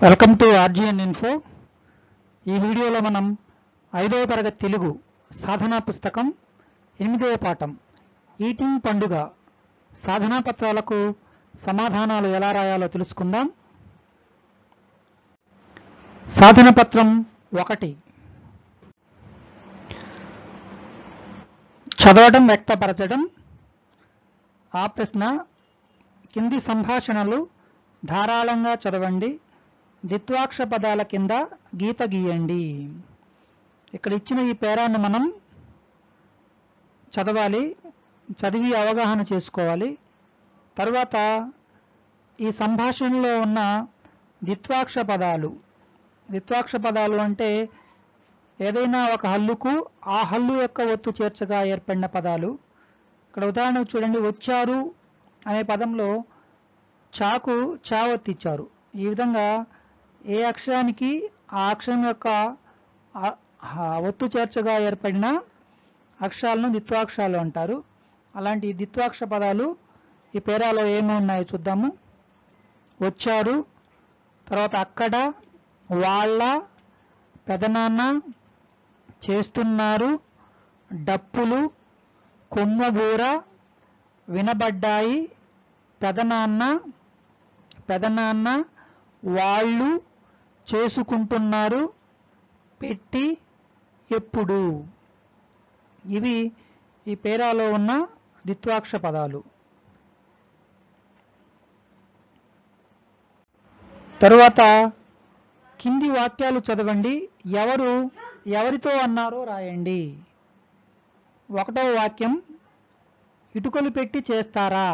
welcome to ఆర్జిఎన్ info ఈ వీడియోలో మనం ఐదవ తరగతి తెలుగు సాధనా పుస్తకం ఎనిమిదవ పాఠం ఈటింగ్ పండుగ సాధనా పత్రాలకు సమాధానాలు ఎలా రాయాలో తెలుసుకుందాం సాధన పత్రం ఒకటి చదవడం వ్యక్తపరచడం ఆ ప్రశ్న కింది సంభాషణలు ధారాళంగా చదవండి ద్విత్వాక్ష పదాల కింద గీత గీయండి ఇక్కడ ఇచ్చిన ఈ పేరాన్ని మనం చదవాలి చదివి అవగాహన చేసుకోవాలి తర్వాత ఈ సంభాషణలో ఉన్న ద్విత్వాక్ష పదాలు ద్విత్వాక్ష పదాలు అంటే ఏదైనా ఒక హల్లుకు ఆ హల్లు యొక్క ఒత్తు చేర్చగా ఏర్పడిన పదాలు ఇక్కడ ఉదాహరణకు చూడండి వచ్చారు అనే పదంలో చాకు చా ఒత్తిచ్చారు ఈ విధంగా ఏ అక్షరానికి ఆ అక్షరం యొక్క ఆ- ఆ ఒత్తు చేర్చగా ఏర్పడిన అక్షరాలను ద్విత్వాక్షరాలు అంటారు అలాంటి ద్విత్వాక్ష పదాలు ఈ పేరాలో ఏమి ఉన్నాయో చూద్దాము వచ్చారు తర్వాత అక్కడ వాళ్ళ పెదనాన్న చేస్తున్నారు డప్పులు కొమ్మబూర వినబడ్డాయి పెదనాన్న పెదనాన్న వాళ్ళు చేసుకుంటున్నారు పెట్టి ఎప్పుడు ఇవి ఈ పేరాలో ఉన్న ద్విత్వాక్ష పదాలు తరువాత కింది వాక్యాలు చదవండి ఎవరు ఎవరితో అన్నారో రాయండి ఒకటవ వాక్యం ఇటుకలు పెట్టి చేస్తారా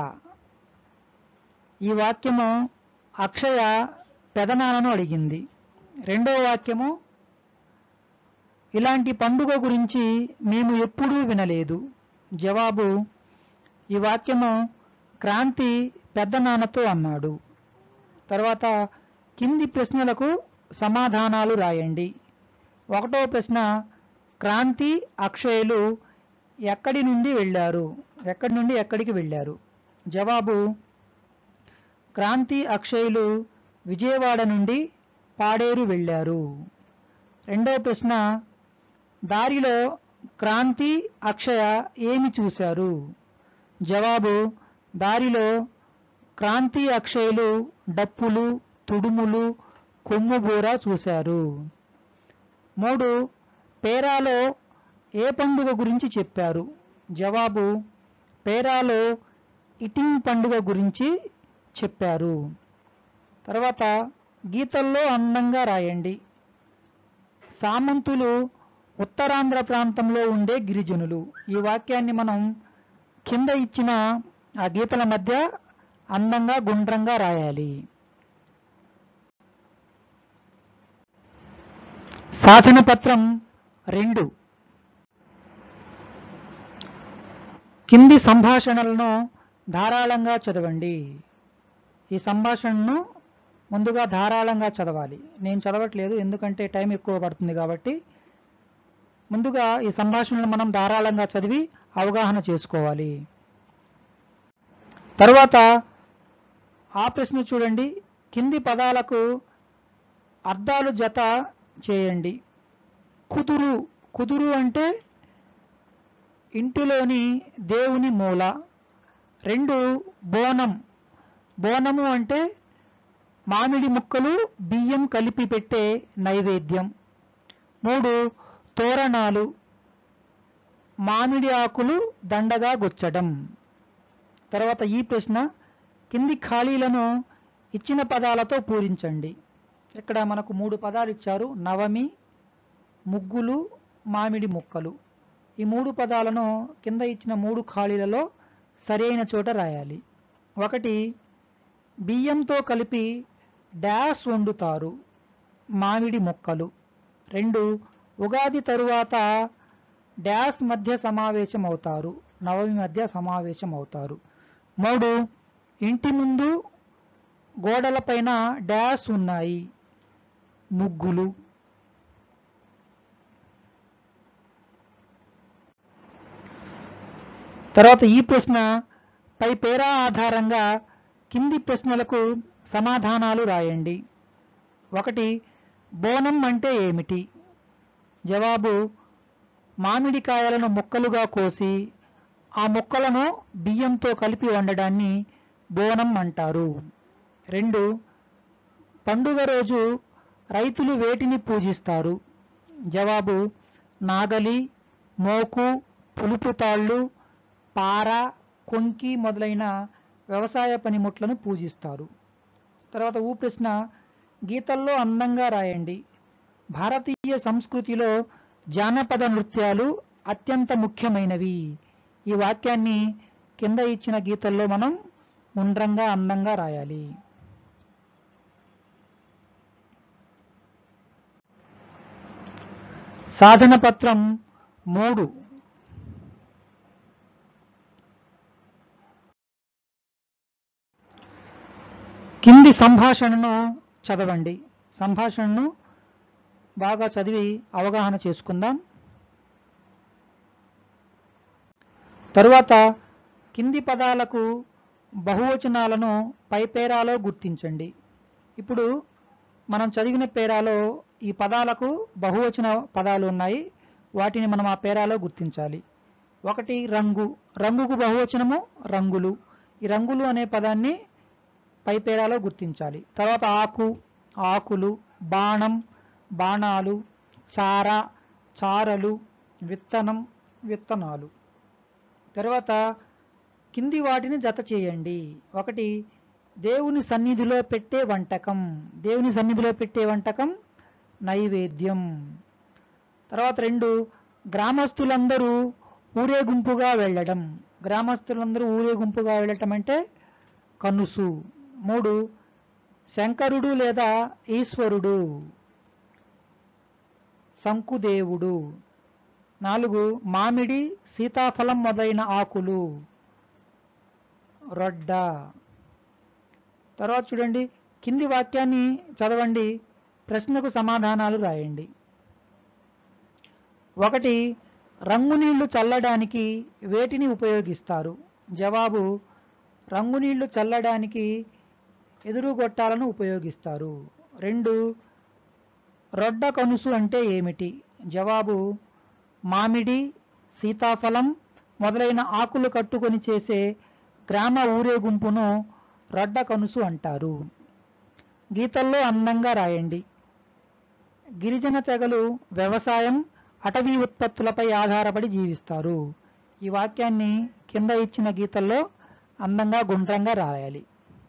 ఈ వాక్యము అక్షయ పెదనాన్నను అడిగింది రెండవ వాక్యము ఇలాంటి పండుగ గురించి మేము ఎప్పుడూ వినలేదు జవాబు ఈ వాక్యము క్రాంతి పెద్దనాన్నతో అన్నాడు తర్వాత కింది ప్రశ్నలకు సమాధానాలు రాయండి ఒకటో ప్రశ్న క్రాంతి అక్షయలు ఎక్కడి నుండి వెళ్ళారు ఎక్కడి నుండి ఎక్కడికి వెళ్ళారు జవాబు క్రాంతి అక్షయులు విజయవాడ నుండి పాడేరు వెళ్ళారు రెండో ప్రశ్న దారిలో క్రాంతి అక్షయ ఏమి చూశారు జవాబు దారిలో క్రాంతి అక్షయులు డప్పులు తుడుములు కొమ్ముబూర చూశారు మూడు పేరాలో ఏ పండుగ గురించి చెప్పారు జవాబు పేరాలో ఇటింగ్ పండుగ గురించి చెప్పారు తర్వాత గీతల్లో అందంగా రాయండి సామంతులు ఉత్తరాంధ్ర ప్రాంతంలో ఉండే గిరిజనులు ఈ వాక్యాన్ని మనం కింద ఇచ్చిన ఆ గీతల మధ్య అందంగా గుండ్రంగా రాయాలి సాధన పత్రం రెండు కింది సంభాషణలను ధారాళంగా చదవండి ఈ సంభాషణను ముందుగా ధారాళంగా చదవాలి నేను చదవట్లేదు ఎందుకంటే టైం ఎక్కువ పడుతుంది కాబట్టి ముందుగా ఈ సంభాషణను మనం ధారాళంగా చదివి అవగాహన చేసుకోవాలి తరువాత ఆ ప్రశ్న చూడండి కింది పదాలకు అర్థాలు జత చేయండి కుదురు కుదురు అంటే ఇంటిలోని దేవుని మూల రెండు బోనం బోనము అంటే మామిడి ముక్కలు బియ్యం కలిపి పెట్టే నైవేద్యం మూడు తోరణాలు మామిడి ఆకులు దండగా గుచ్చడం తర్వాత ఈ ప్రశ్న కింది ఖాళీలను ఇచ్చిన పదాలతో పూరించండి ఇక్కడ మనకు మూడు పదాలు ఇచ్చారు నవమి ముగ్గులు మామిడి ముక్కలు ఈ మూడు పదాలను కింద ఇచ్చిన మూడు ఖాళీలలో సరైన చోట రాయాలి ఒకటి బియ్యంతో కలిపి డాష్ వండుతారు మామిడి ముక్కలు రెండు ఉగాది తరువాత డాష్ మధ్య సమావేశం అవుతారు నవమి మధ్య సమావేశం అవుతారు మూడు ఇంటి ముందు గోడలపైన డాష్ ఉన్నాయి ముగ్గులు తర్వాత ఈ ప్రశ్న పై పేరా ఆధారంగా కింది ప్రశ్నలకు సమాధానాలు రాయండి ఒకటి బోనం అంటే ఏమిటి జవాబు మామిడికాయలను ముక్కలుగా కోసి ఆ ముక్కలను బియ్యంతో కలిపి వండడాన్ని బోనం అంటారు రెండు పండుగ రోజు రైతులు వేటిని పూజిస్తారు జవాబు నాగలి మోకు పులుపు తాళ్ళు పార కొంకి మొదలైన వ్యవసాయ పనిముట్లను పూజిస్తారు తర్వాత ఊ ప్రశ్న గీతల్లో అందంగా రాయండి భారతీయ సంస్కృతిలో జానపద నృత్యాలు అత్యంత ముఖ్యమైనవి ఈ వాక్యాన్ని కింద ఇచ్చిన గీతల్లో మనం ఉండ్రంగా అందంగా రాయాలి సాధన పత్రం మూడు కింది సంభాషణను చదవండి సంభాషణను బాగా చదివి అవగాహన చేసుకుందాం తరువాత కింది పదాలకు బహువచనాలను పై పేరాలో గుర్తించండి ఇప్పుడు మనం చదివిన పేరాలో ఈ పదాలకు బహువచన పదాలు ఉన్నాయి వాటిని మనం ఆ పేరాలో గుర్తించాలి ఒకటి రంగు రంగుకు బహువచనము రంగులు ఈ రంగులు అనే పదాన్ని పై పేరాలో గుర్తించాలి తర్వాత ఆకు ఆకులు బాణం బాణాలు చార చారలు విత్తనం విత్తనాలు తర్వాత కింది వాటిని జత చేయండి ఒకటి దేవుని సన్నిధిలో పెట్టే వంటకం దేవుని సన్నిధిలో పెట్టే వంటకం నైవేద్యం తర్వాత రెండు గ్రామస్తులందరూ ఊరేగుంపుగా వెళ్ళడం గ్రామస్తులందరూ ఊరేగుంపుగా వెళ్ళటం అంటే కనుసు మూడు శంకరుడు లేదా ఈశ్వరుడు శంకుదేవుడు నాలుగు మామిడి సీతాఫలం మొదలైన ఆకులు రొడ్డ తర్వాత చూడండి కింది వాక్యాన్ని చదవండి ప్రశ్నకు సమాధానాలు రాయండి ఒకటి రంగు నీళ్లు చల్లడానికి వేటిని ఉపయోగిస్తారు జవాబు రంగు నీళ్లు చల్లడానికి ఎదురుగొట్టాలను ఉపయోగిస్తారు రెండు రొడ్డ కనుసు అంటే ఏమిటి జవాబు మామిడి సీతాఫలం మొదలైన ఆకులు కట్టుకొని చేసే గ్రామ ఊరేగింపును రొడ్డ కనుసు అంటారు గీతల్లో అందంగా రాయండి గిరిజన తెగలు వ్యవసాయం అటవీ ఉత్పత్తులపై ఆధారపడి జీవిస్తారు ఈ వాక్యాన్ని కింద ఇచ్చిన గీతల్లో అందంగా గుండ్రంగా రాయాలి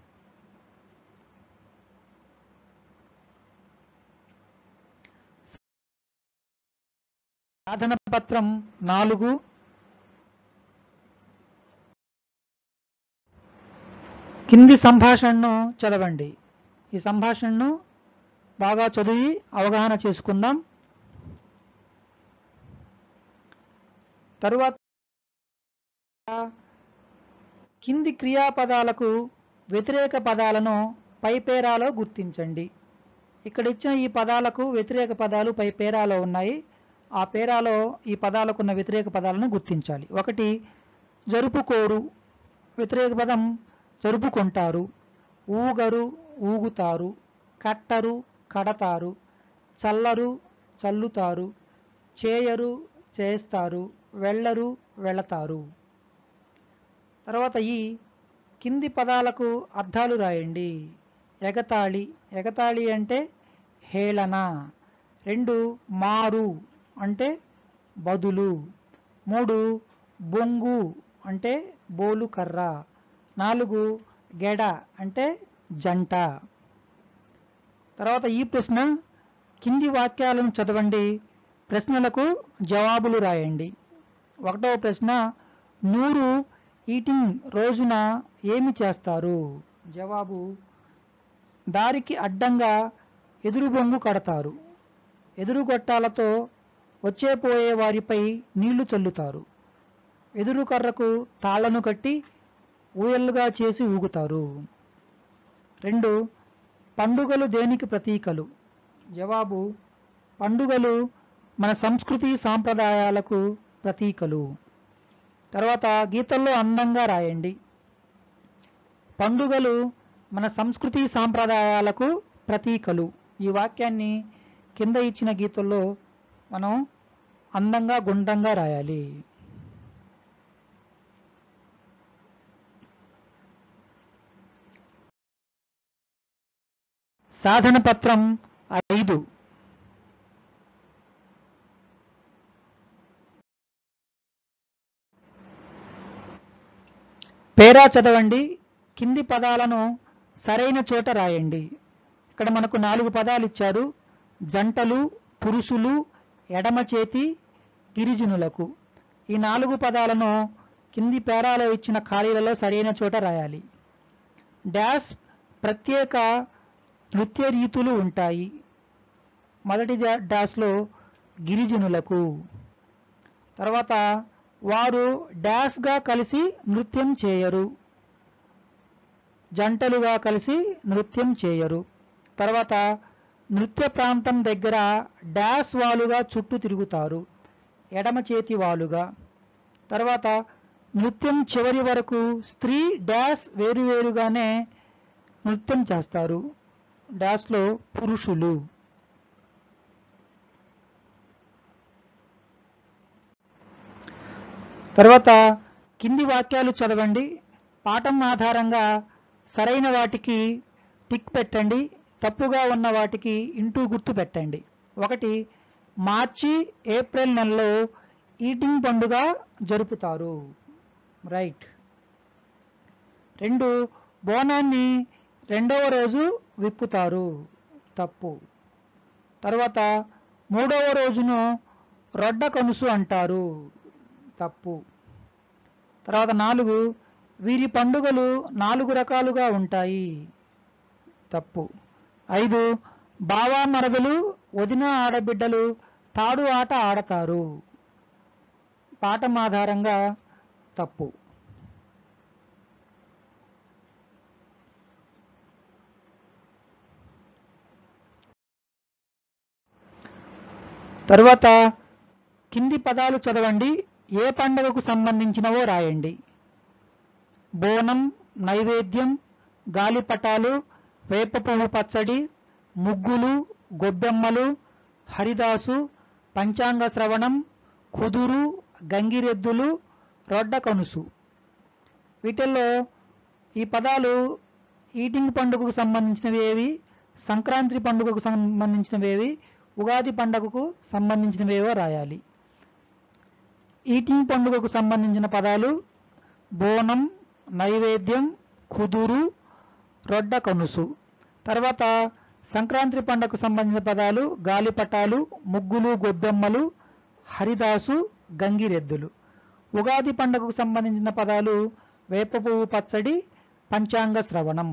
సాధన పత్రం నాలుగు కింది సంభాషణను చదవండి ఈ సంభాషణను బాగా చదివి అవగాహన చేసుకుందాం తరువాత కింది క్రియాపదాలకు వ్యతిరేక పదాలను పై పేరాలో గుర్తించండి ఇక్కడ ఇచ్చిన ఈ పదాలకు వ్యతిరేక పదాలు పై పేరాలో ఉన్నాయి ఆ పేరాలో ఈ పదాలకు ఉన్న వ్యతిరేక పదాలను గుర్తించాలి ఒకటి జరుపుకోరు వ్యతిరేక పదం జరుపుకుంటారు ఊగరు ఊగుతారు కట్టరు కడతారు చల్లరు చల్లుతారు చేయరు చేస్తారు వెళ్ళరు వెళతారు తర్వాత ఈ కింది పదాలకు అర్థాలు రాయండి ఎగతాళి ఎగతాళి అంటే హేళన రెండు మారు అంటే బదులు మూడు బొంగు అంటే బోలు కర్ర నాలుగు గెడ అంటే జంట తర్వాత ఈ ప్రశ్న కింది వాక్యాలను చదవండి ప్రశ్నలకు జవాబులు రాయండి ఒకటవ ప్రశ్న నూరు ఈటింగ్ రోజున ఏమి చేస్తారు జవాబు దారికి అడ్డంగా ఎదురు బొంగు కడతారు ఎదురు గొట్టాలతో వచ్చే పోయే వారిపై నీళ్లు చల్లుతారు ఎదురు కర్రకు తాళ్లను కట్టి ఊయలుగా చేసి ఊగుతారు రెండు పండుగలు దేనికి ప్రతీకలు జవాబు పండుగలు మన సంస్కృతి సాంప్రదాయాలకు ప్రతీకలు తర్వాత గీతల్లో అందంగా రాయండి పండుగలు మన సంస్కృతి సాంప్రదాయాలకు ప్రతీకలు ఈ వాక్యాన్ని కింద ఇచ్చిన గీతల్లో మనం అందంగా గుండ్రంగా రాయాలి సాధన పత్రం ఐదు పేరా చదవండి కింది పదాలను సరైన చోట రాయండి ఇక్కడ మనకు నాలుగు పదాలు ఇచ్చారు జంటలు పురుషులు ఎడమ చేతి గిరిజనులకు ఈ నాలుగు పదాలను కింది పేరాలో ఇచ్చిన ఖాళీలలో సరైన చోట రాయాలి డాష్ ప్రత్యేక నృత్య రీతులు ఉంటాయి మొదటి డా- డాష్లో గిరిజనులకు తర్వాత వారు డాష్గా కలిసి నృత్యం చేయరు జంటలుగా కలిసి నృత్యం చేయరు తర్వాత నృత్య ప్రాంతం దగ్గర డాష్ వాలుగా చుట్టూ తిరుగుతారు ఎడమ చేతి వాలుగా తర్వాత నృత్యం చివరి వరకు స్త్రీ డాష్ వేరువేరుగానే నృత్యం చేస్తారు డాష్లో పురుషులు తర్వాత కింది వాక్యాలు చదవండి పాఠం ఆధారంగా సరైన వాటికి టిక్ పెట్టండి తప్పుగా ఉన్న వాటికి ఇంటూ గుర్తు పెట్టండి ఒకటి మార్చి ఏప్రిల్ నెలలో ఈటింగ్ పండుగ జరుపుతారు రైట్ రెండు బోనాన్ని రెండవ రోజు విప్పుతారు తప్పు తర్వాత మూడవ రోజును రొడ్డ కనుసు అంటారు తప్పు తర్వాత నాలుగు వీరి పండుగలు నాలుగు రకాలుగా ఉంటాయి తప్పు ఐదు బావా మరదలు వదిన ఆడబిడ్డలు తాడు ఆట ఆడతారు పాఠం ఆధారంగా తప్పు తరువాత కింది పదాలు చదవండి ఏ పండుగకు సంబంధించినవో రాయండి బోనం నైవేద్యం గాలిపటాలు వేప పువ్వు పచ్చడి ముగ్గులు గొబ్బెమ్మలు హరిదాసు పంచాంగ శ్రవణం కుదురు గంగిరెద్దులు రొడ్డ కనుసు వీటిల్లో ఈ పదాలు ఈటింగ్ పండుగకు సంబంధించినవి ఏవి సంక్రాంతి పండుగకు సంబంధించినవి ఏవి ఉగాది పండుగకు సంబంధించినవేవో రాయాలి ఈటింగ్ పండుగకు సంబంధించిన పదాలు బోనం నైవేద్యం కుదురు రొడ్డ కనుసు తర్వాత సంక్రాంతి పండుగకు సంబంధించిన పదాలు గాలిపటాలు ముగ్గులు గొబ్బెమ్మలు హరిదాసు గంగిరెద్దులు ఉగాది పండుగకు సంబంధించిన పదాలు వేప పువ్వు పచ్చడి పంచాంగ శ్రవణం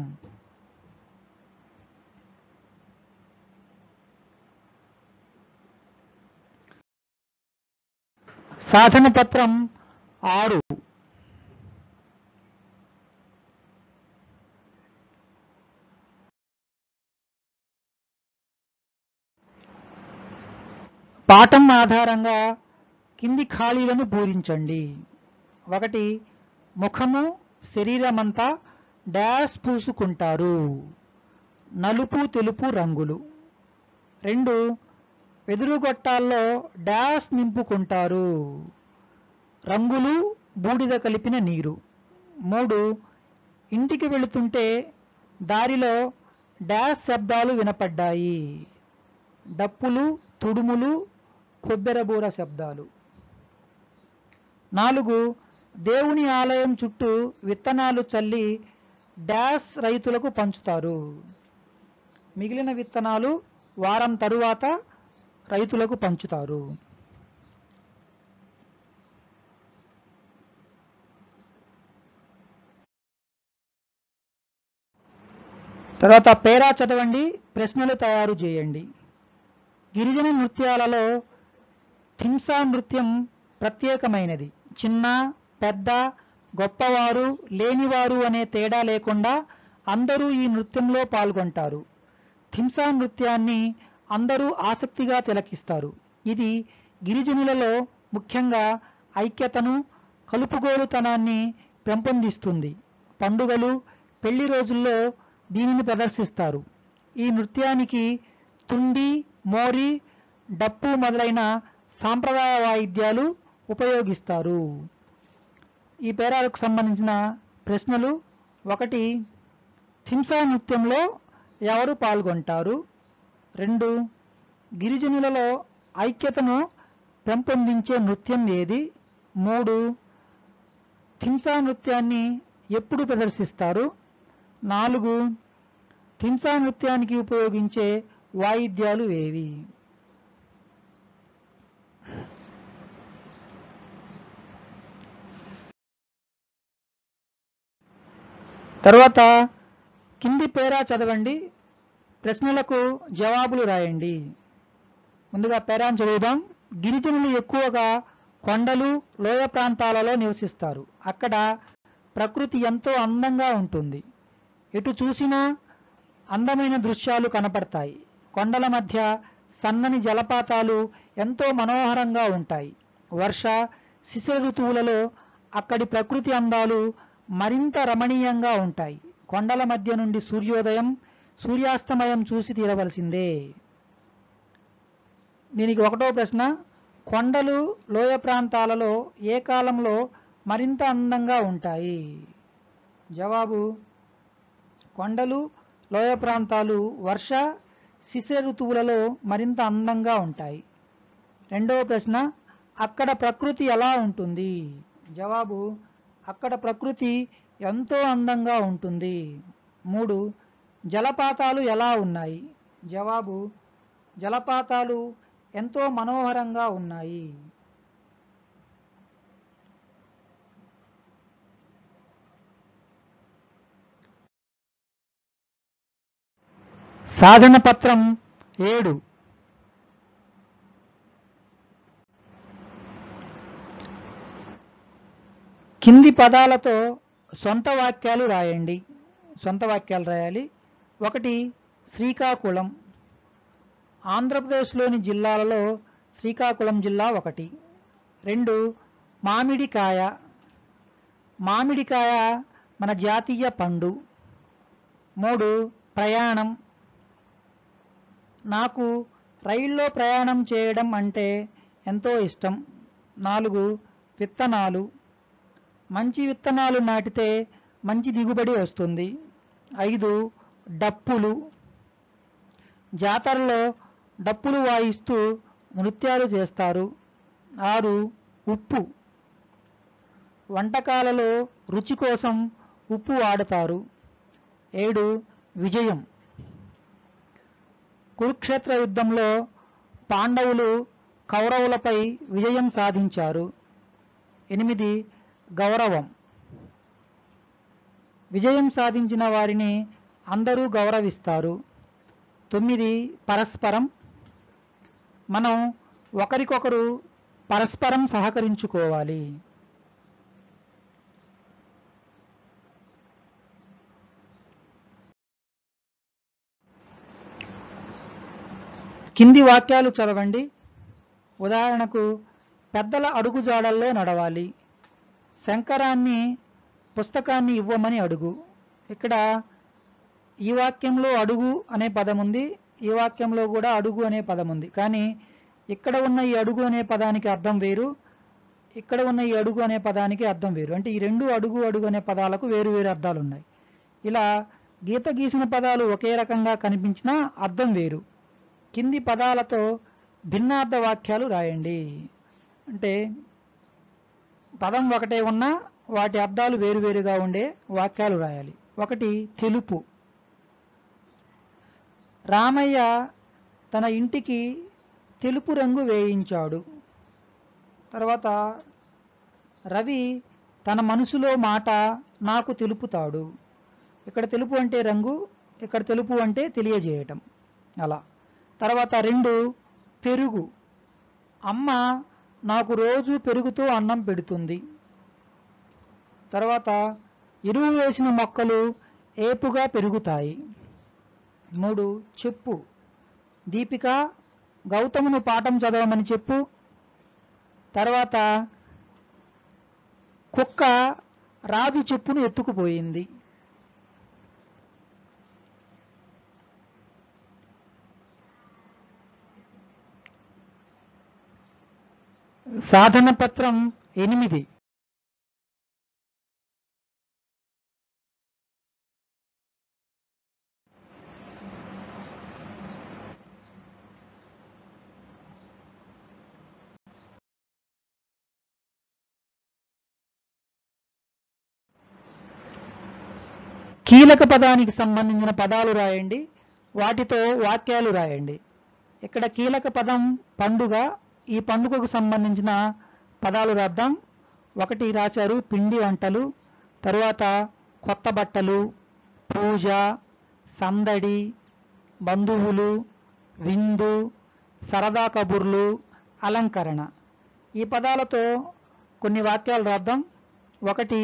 సాధన పత్రం ఆరు పాఠం ఆధారంగా కింది ఖాళీలను పూరించండి ఒకటి ముఖము శరీరమంతా డాష్ పూసుకుంటారు నలుపు తెలుపు రంగులు రెండు వెదురుగొట్టాల్లో డాష్ నింపుకుంటారు రంగులు బూడిద కలిపిన నీరు మూడు ఇంటికి వెళుతుంటే దారిలో డాష్ శబ్దాలు వినపడ్డాయి డప్పులు తుడుములు కొబ్బెరబూర శబ్దాలు నాలుగు దేవుని ఆలయం చుట్టూ విత్తనాలు చల్లి డాష్ రైతులకు పంచుతారు మిగిలిన విత్తనాలు వారం తరువాత రైతులకు పంచుతారు తర్వాత పేరా చదవండి ప్రశ్నలు తయారు చేయండి గిరిజన నృత్యాలలో థింసా నృత్యం ప్రత్యేకమైనది చిన్న పెద్ద గొప్పవారు లేనివారు అనే తేడా లేకుండా అందరూ ఈ నృత్యంలో పాల్గొంటారు థింసా నృత్యాన్ని అందరూ ఆసక్తిగా తిలకిస్తారు ఇది గిరిజనులలో ముఖ్యంగా ఐక్యతను కలుపుగోలుతనాన్ని పెంపొందిస్తుంది పండుగలు పెళ్లి రోజుల్లో దీనిని ప్రదర్శిస్తారు ఈ నృత్యానికి తుండి మోరి డప్పు మొదలైన సాంప్రదాయ వాయిద్యాలు ఉపయోగిస్తారు ఈ పేరాలకు సంబంధించిన ప్రశ్నలు ఒకటి థింసా నృత్యంలో ఎవరు పాల్గొంటారు రెండు గిరిజనులలో ఐక్యతను పెంపొందించే నృత్యం ఏది మూడు థింసా నృత్యాన్ని ఎప్పుడు ప్రదర్శిస్తారు నాలుగు థింసా నృత్యానికి ఉపయోగించే వాయిద్యాలు ఏవి తర్వాత కింది పేరా చదవండి ప్రశ్నలకు జవాబులు రాయండి ముందుగా పేరాన్ని చదువుదాం గిరిజనులు ఎక్కువగా కొండలు లోయ ప్రాంతాలలో నివసిస్తారు అక్కడ ప్రకృతి ఎంతో అందంగా ఉంటుంది ఎటు చూసినా అందమైన దృశ్యాలు కనపడతాయి కొండల మధ్య సన్నని జలపాతాలు ఎంతో మనోహరంగా ఉంటాయి వర్ష శిశిర ఋతువులలో అక్కడి ప్రకృతి అందాలు మరింత రమణీయంగా ఉంటాయి కొండల మధ్య నుండి సూర్యోదయం సూర్యాస్తమయం చూసి తీరవలసిందే దీనికి ఒకటో ప్రశ్న కొండలు లోయ ప్రాంతాలలో ఏ కాలంలో మరింత అందంగా ఉంటాయి జవాబు కొండలు లోయ ప్రాంతాలు వర్ష శిశిర ఋతువులలో మరింత అందంగా ఉంటాయి రెండవ ప్రశ్న అక్కడ ప్రకృతి ఎలా ఉంటుంది జవాబు అక్కడ ప్రకృతి ఎంతో అందంగా ఉంటుంది మూడు జలపాతాలు ఎలా ఉన్నాయి జవాబు జలపాతాలు ఎంతో మనోహరంగా ఉన్నాయి సాధన పత్రం ఏడు కింది పదాలతో సొంత వాక్యాలు రాయండి సొంత వాక్యాలు రాయాలి ఒకటి శ్రీకాకుళం ఆంధ్రప్రదేశ్లోని జిల్లాలలో శ్రీకాకుళం జిల్లా ఒకటి రెండు మామిడికాయ మామిడికాయ మన జాతీయ పండు మూడు ప్రయాణం నాకు రైల్లో ప్రయాణం చేయడం అంటే ఎంతో ఇష్టం నాలుగు విత్తనాలు మంచి విత్తనాలు నాటితే మంచి దిగుబడి వస్తుంది ఐదు డప్పులు జాతరలో డప్పులు వాయిస్తూ నృత్యాలు చేస్తారు ఆరు ఉప్పు వంటకాలలో రుచి కోసం ఉప్పు వాడతారు ఏడు విజయం కురుక్షేత్ర యుద్ధంలో పాండవులు కౌరవులపై విజయం సాధించారు ఎనిమిది గౌరవం విజయం సాధించిన వారిని అందరూ గౌరవిస్తారు తొమ్మిది పరస్పరం మనం ఒకరికొకరు పరస్పరం సహకరించుకోవాలి కింది వాక్యాలు చదవండి ఉదాహరణకు పెద్దల అడుగుజాడల్లో నడవాలి శంకరాన్ని పుస్తకాన్ని ఇవ్వమని అడుగు ఇక్కడ ఈ వాక్యంలో అడుగు అనే పదం ఉంది ఈ వాక్యంలో కూడా అడుగు అనే పదం ఉంది కానీ ఇక్కడ ఉన్న ఈ అడుగు అనే పదానికి అర్థం వేరు ఇక్కడ ఉన్న ఈ అడుగు అనే పదానికి అర్థం వేరు అంటే ఈ రెండు అడుగు అడుగు అనే పదాలకు వేరు వేరు అర్థాలు ఉన్నాయి ఇలా గీత గీసిన పదాలు ఒకే రకంగా కనిపించినా అర్థం వేరు కింది పదాలతో భిన్నార్థ వాక్యాలు రాయండి అంటే పదం ఒకటే ఉన్నా వాటి అర్థాలు వేరువేరుగా ఉండే వాక్యాలు రాయాలి ఒకటి తెలుపు రామయ్య తన ఇంటికి తెలుపు రంగు వేయించాడు తర్వాత రవి తన మనసులో మాట నాకు తెలుపుతాడు ఇక్కడ తెలుపు అంటే రంగు ఇక్కడ తెలుపు అంటే తెలియజేయటం అలా తర్వాత రెండు పెరుగు అమ్మ నాకు రోజు పెరుగుతో అన్నం పెడుతుంది తర్వాత ఎరువు వేసిన మొక్కలు ఏపుగా పెరుగుతాయి మూడు చెప్పు దీపిక గౌతమును పాఠం చదవమని చెప్పు తర్వాత కుక్క రాజు చెప్పును ఎత్తుకుపోయింది సాధన పత్రం ఎనిమిది కీలక పదానికి సంబంధించిన పదాలు రాయండి వాటితో వాక్యాలు రాయండి ఇక్కడ కీలక పదం పండుగ ఈ పండుగకు సంబంధించిన పదాలు రాద్దాం ఒకటి రాశారు పిండి వంటలు తరువాత కొత్త బట్టలు పూజ సందడి బంధువులు విందు సరదా కబుర్లు అలంకరణ ఈ పదాలతో కొన్ని వాక్యాలు రాద్దాం ఒకటి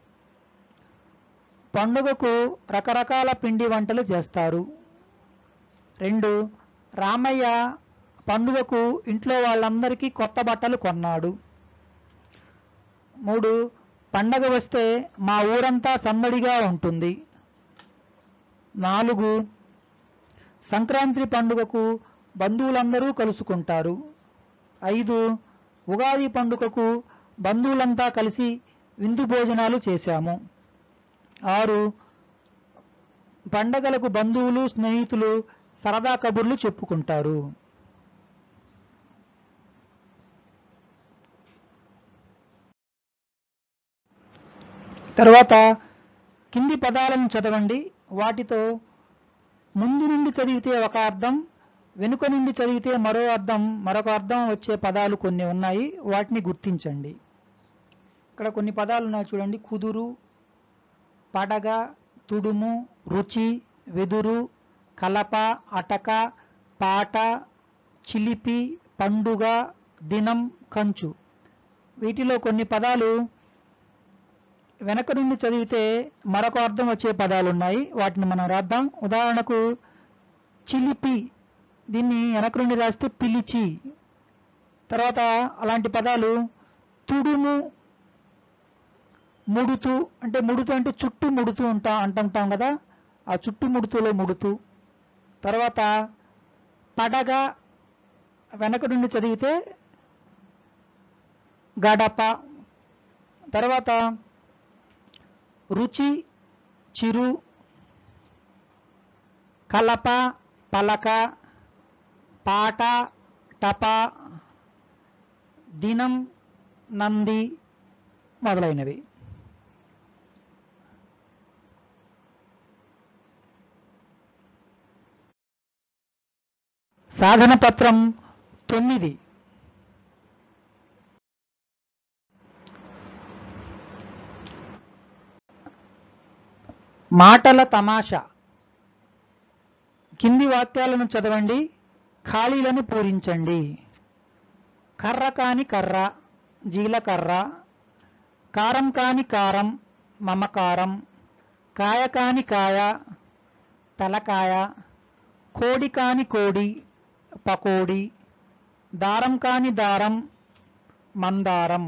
పండుగకు రకరకాల పిండి వంటలు చేస్తారు రెండు రామయ్య పండుగకు ఇంట్లో వాళ్ళందరికీ కొత్త బట్టలు కొన్నాడు మూడు పండగ వస్తే మా ఊరంతా సందడిగా ఉంటుంది నాలుగు సంక్రాంతి పండుగకు బంధువులందరూ కలుసుకుంటారు ఐదు ఉగాది పండుగకు బంధువులంతా కలిసి విందు భోజనాలు చేశాము ఆరు పండగలకు బంధువులు స్నేహితులు సరదా కబుర్లు చెప్పుకుంటారు తర్వాత కింది పదాలను చదవండి వాటితో ముందు నుండి చదివితే ఒక అర్థం వెనుక నుండి చదివితే మరో అర్థం మరొక అర్థం వచ్చే పదాలు కొన్ని ఉన్నాయి వాటిని గుర్తించండి ఇక్కడ కొన్ని పదాలు ఉన్నాయి చూడండి కుదురు పడగ తుడుము రుచి వెదురు కలప అటక పాట చిలిపి పండుగ దినం కంచు వీటిలో కొన్ని పదాలు వెనక నుండి చదివితే మరొక అర్థం వచ్చే పదాలు ఉన్నాయి వాటిని మనం రాద్దాం ఉదాహరణకు చిలిపి దీన్ని వెనక నుండి రాస్తే పిలిచి తర్వాత అలాంటి పదాలు తుడుము ముడుతు అంటే ముడుతు అంటే చుట్టూ ముడుతూ ఉంటా అంటుంటాం కదా ఆ చుట్టు ముడుతులో ముడుతు తర్వాత పడగ వెనక నుండి చదివితే గడప తర్వాత రుచి చిరు కలప పలక పాట టప దినం నంది మొదలైనవి సాధన పత్రం తొమ్మిది మాటల తమాషా కింది వాక్యాలను చదవండి ఖాళీలను పూరించండి కర్ర కాని కర్ర జీలకర్ర కారం కాని కారం మమకారం కాయ కాని కాయ తలకాయ కోడి కాని కోడి పకోడి దారం కాని దారం మందారం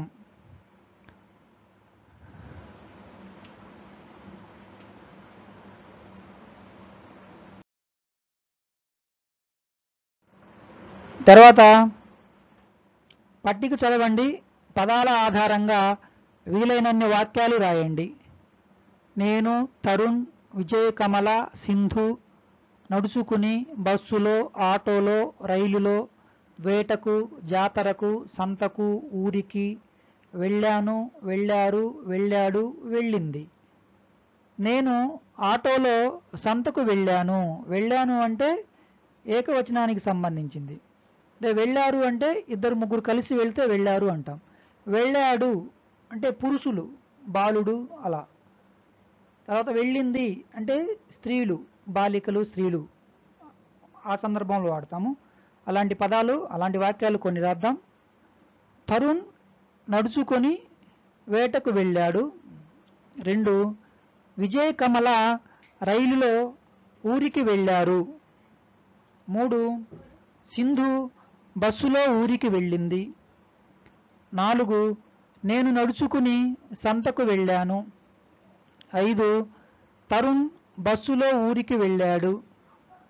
తర్వాత పట్టిక చదవండి పదాల ఆధారంగా వీలైనన్ని వాక్యాలు రాయండి నేను తరుణ్ విజయ్ కమల సింధు నడుచుకుని బస్సులో ఆటోలో రైలులో వేటకు జాతరకు సంతకు ఊరికి వెళ్ళాను వెళ్ళారు వెళ్ళాడు వెళ్ళింది నేను ఆటోలో సంతకు వెళ్ళాను వెళ్ళాను అంటే ఏకవచనానికి సంబంధించింది అదే వెళ్ళారు అంటే ఇద్దరు ముగ్గురు కలిసి వెళ్తే వెళ్ళారు అంటాం వెళ్ళాడు అంటే పురుషులు బాలుడు అలా తర్వాత వెళ్ళింది అంటే స్త్రీలు బాలికలు స్త్రీలు ఆ సందర్భంలో వాడతాము అలాంటి పదాలు అలాంటి వాక్యాలు కొన్ని రాద్దాం తరుణ్ నడుచుకొని వేటకు వెళ్ళాడు రెండు విజయ్ కమల రైలులో ఊరికి వెళ్ళారు మూడు సింధు బస్సులో ఊరికి వెళ్ళింది నాలుగు నేను నడుచుకుని సంతకు వెళ్ళాను ఐదు తరుణ్ బస్సులో ఊరికి వెళ్ళాడు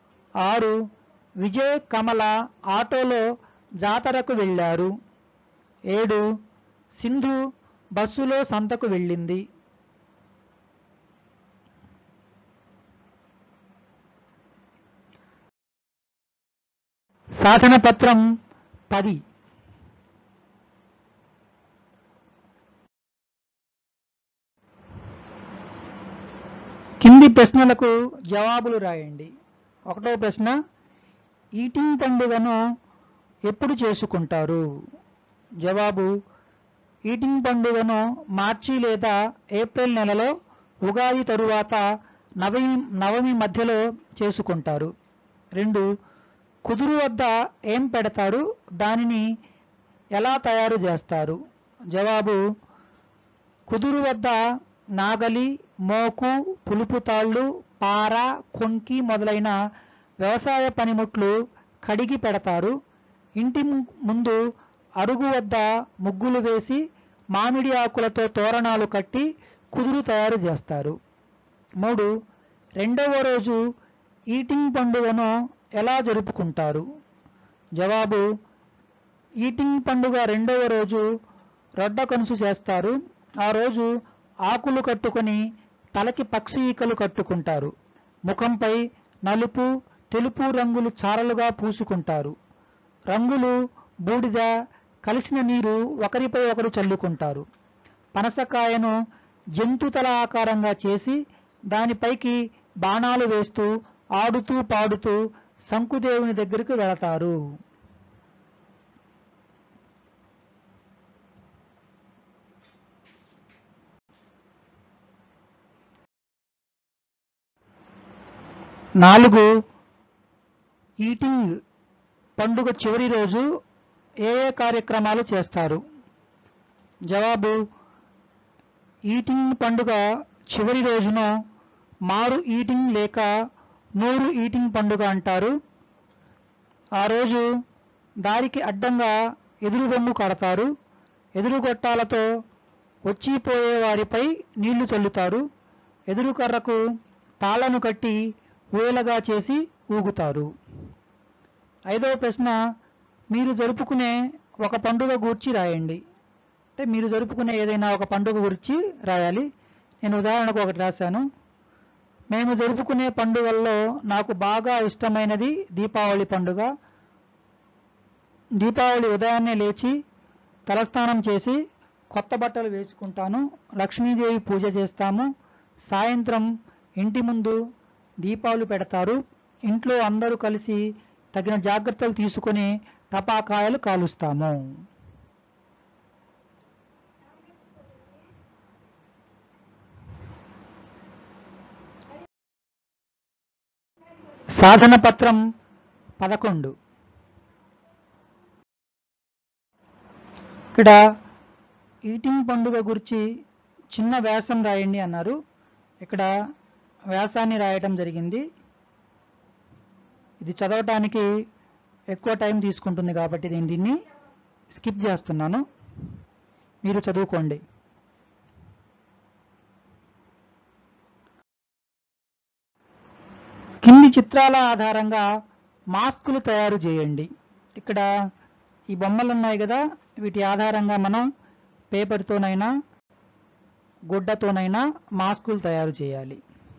ఆరు విజయ్ కమల ఆటోలో జాతరకు వెళ్ళారు ఏడు సింధు బస్సులో సంతకు వెళ్ళింది సాధన పత్రం పది కింది ప్రశ్నలకు జవాబులు రాయండి ఒకటో ప్రశ్న ఈటింగ్ పండుగను ఎప్పుడు చేసుకుంటారు జవాబు ఈటింగ్ పండుగను మార్చి లేదా ఏప్రిల్ నెలలో ఉగాది తరువాత నవమి నవమి మధ్యలో చేసుకుంటారు రెండు కుదురు వద్ద ఏం పెడతారు దానిని ఎలా తయారు చేస్తారు జవాబు కుదురు వద్ద నాగలి మోకు పులుపు తాళ్ళు పార కొంకి మొదలైన వ్యవసాయ పనిముట్లు కడిగి పెడతారు ఇంటి ము- ముందు అరుగు వద్ద ముగ్గులు వేసి మామిడి ఆకులతో తోరణాలు కట్టి కుదురు తయారు చేస్తారు మూడు రెండవ రోజు ఈటింగ్ పండుగను ఎలా జరుపుకుంటారు జవాబు ఈటింగ్ పండుగ రెండవ రోజు రొడ్డ కనుసు చేస్తారు ఆ రోజు ఆకులు కట్టుకొని తలకి పక్షి ఈకలు కట్టుకుంటారు ముఖంపై నలుపు తెలుపు రంగులు చారలుగా పూసుకుంటారు రంగులు బూడిద కలిసిన నీరు ఒకరిపై ఒకరు చల్లుకుంటారు పనసకాయను జంతుతల ఆకారంగా చేసి దానిపైకి బాణాలు వేస్తూ ఆడుతూ పాడుతూ శంకుదేవుని దగ్గరికి వెళతారు నాలుగు ఈటింగ్ పండుగ చివరి రోజు ఏ ఏ కార్యక్రమాలు చేస్తారు జవాబు ఈటింగ్ పండుగ చివరి రోజున మారు ఈటింగ్ లేక నూరు ఈటింగ్ పండుగ అంటారు ఆ రోజు దారికి అడ్డంగా ఎదురు బొమ్ము కడతారు ఎదురు గొట్టాలతో వచ్చిపోయే వారిపై నీళ్లు చల్లుతారు ఎదురు కర్రకు తాళ్లను కట్టి ఊయలగా చేసి ఊగుతారు ఐదవ ప్రశ్న మీరు జరుపుకునే ఒక పండుగ గూర్చి రాయండి అంటే మీరు జరుపుకునే ఏదైనా ఒక పండుగ గురించి రాయాలి నేను ఉదాహరణకు ఒకటి రాశాను మేము జరుపుకునే పండుగల్లో నాకు బాగా ఇష్టమైనది దీపావళి పండుగ దీపావళి ఉదయాన్నే లేచి తలస్నానం చేసి కొత్త బట్టలు వేసుకుంటాను లక్ష్మీదేవి పూజ చేస్తాము సాయంత్రం ఇంటి ముందు దీపాలు పెడతారు ఇంట్లో అందరూ కలిసి తగిన జాగ్రత్తలు తీసుకుని టపాకాయలు కాలుస్తాము సాధన పత్రం పదకొండు ఇక్కడ ఈటింగ్ పండుగ గురించి చిన్న వ్యాసం రాయండి అన్నారు ఇక్కడ వ్యాసాన్ని రాయటం జరిగింది ఇది చదవటానికి ఎక్కువ టైం తీసుకుంటుంది కాబట్టి నేను దీన్ని స్కిప్ చేస్తున్నాను మీరు చదువుకోండి కింది చిత్రాల ఆధారంగా మాస్కులు తయారు చేయండి ఇక్కడ ఈ బొమ్మలు ఉన్నాయి కదా వీటి ఆధారంగా మనం పేపర్తోనైనా గుడ్డతోనైనా మాస్కులు తయారు చేయాలి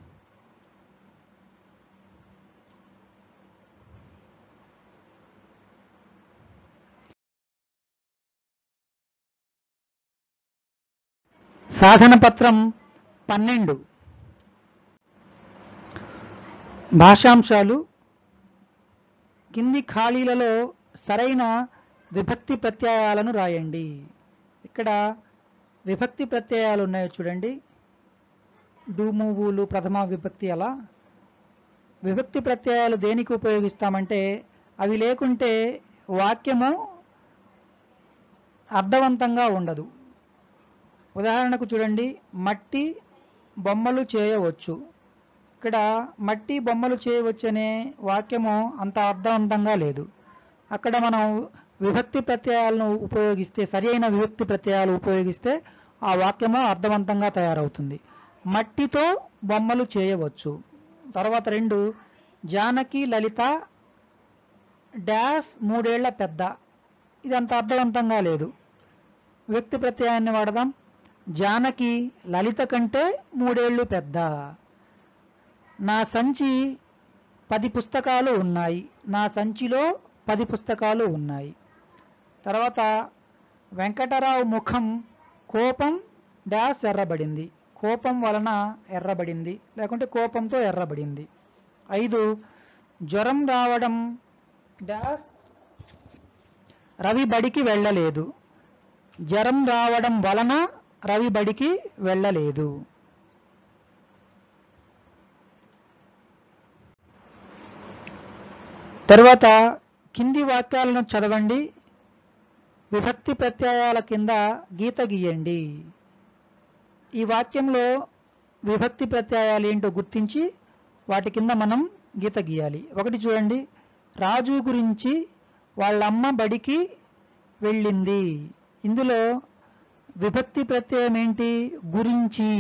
సాధన పత్రం పన్నెండు భాషాంశాలు కింది ఖాళీలలో సరైన విభక్తి ప్రత్యయాలను రాయండి ఇక్కడ విభక్తి ప్రత్యయాలు ఉన్నాయో చూడండి డూమువులు ప్రథమ విభక్తి అలా విభక్తి ప్రత్యయాలు దేనికి ఉపయోగిస్తామంటే అవి లేకుంటే వాక్యము అర్థవంతంగా ఉండదు ఉదాహరణకు చూడండి మట్టి బొమ్మలు చేయవచ్చు ఇక్కడ మట్టి బొమ్మలు చేయవచ్చు అనే వాక్యము అంత అర్థవంతంగా లేదు అక్కడ మనం విభక్తి ప్రత్యయాలను ఉపయోగిస్తే సరి అయిన విభక్తి ప్రత్యయాలు ఉపయోగిస్తే ఆ వాక్యము అర్థవంతంగా తయారవుతుంది మట్టితో బొమ్మలు చేయవచ్చు తర్వాత రెండు జానకి లలిత డాష్ మూడేళ్ల పెద్ద ఇది అంత అర్థవంతంగా లేదు వ్యక్తి ప్రత్యయాన్ని వాడదాం జానకి లలిత కంటే మూడేళ్లు పెద్ద నా సంచి పది పుస్తకాలు ఉన్నాయి నా సంచిలో పది పుస్తకాలు ఉన్నాయి తర్వాత వెంకటరావు ముఖం కోపం డాష్ ఎర్రబడింది కోపం వలన ఎర్రబడింది లేకుంటే కోపంతో ఎర్రబడింది ఐదు జ్వరం రావడం డాష్ రవి బడికి వెళ్ళలేదు జ్వరం రావడం వలన రవి బడికి వెళ్ళలేదు తరువాత కింది వాక్యాలను చదవండి విభక్తి ప్రత్యయాల కింద గీత గీయండి ఈ వాక్యంలో విభక్తి ప్రత్యయాలు ఏంటో గుర్తించి వాటి కింద మనం గీత గీయాలి ఒకటి చూడండి రాజు గురించి వాళ్ళమ్మ బడికి వెళ్ళింది ఇందులో విభక్తి ప్రత్యయం ఏంటి గురించి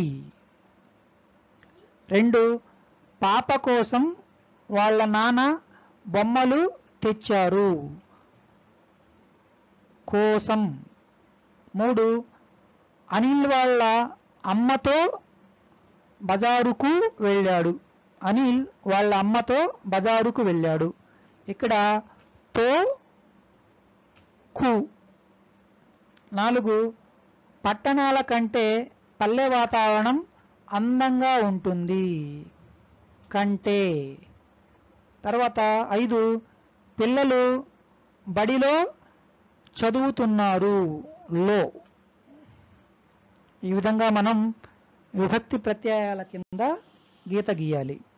రెండు పాప కోసం వాళ్ళ నాన్న బొమ్మలు తెచ్చారు కోసం మూడు అనిల్ వాళ్ళ అమ్మతో బజారుకు వెళ్ళాడు అనిల్ వాళ్ళ అమ్మతో బజారుకు వెళ్ళాడు ఇక్కడ తో కు నాలుగు పట్టణాల కంటే పల్లె వాతావరణం అందంగా ఉంటుంది కంటే తర్వాత ఐదు పిల్లలు బడిలో చదువుతున్నారు లో ఈ విధంగా మనం విభక్తి ప్రత్యయాల కింద గీత గీయాలి